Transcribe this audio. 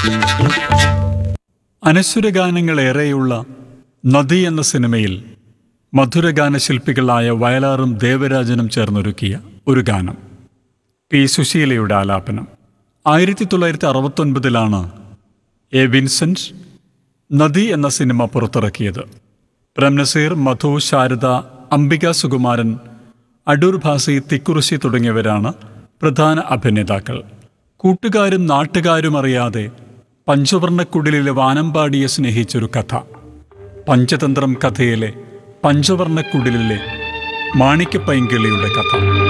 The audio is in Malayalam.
അനശ്വരഗാനങ്ങളേറെയുള്ള നദി എന്ന സിനിമയിൽ മധുരഗാന ശില്പികളായ വയലാറും ദേവരാജനും ചേർന്നൊരുക്കിയ ഒരു ഗാനം പി സുശീലയുടെ ആലാപനം ആയിരത്തി തൊള്ളായിരത്തി അറുപത്തൊൻപതിലാണ് എ വിൻസെന്റ് നദി എന്ന സിനിമ പുറത്തിറക്കിയത് പ്രംനസീർ മധു ശാരദ അംബിക സുകുമാരൻ അടൂർ ഭാസി തിക്കുറിശി തുടങ്ങിയവരാണ് പ്രധാന അഭിനേതാക്കൾ കൂട്ടുകാരും നാട്ടുകാരും അറിയാതെ പഞ്ചവർണ്ണക്കുടിലിലെ വാനമ്പാടിയെ സ്നേഹിച്ചൊരു കഥ പഞ്ചതന്ത്രം കഥയിലെ പഞ്ചവർണ്ണക്കുടിലിലെ മാണിക്യപ്പൈങ്കിളിയുടെ കഥ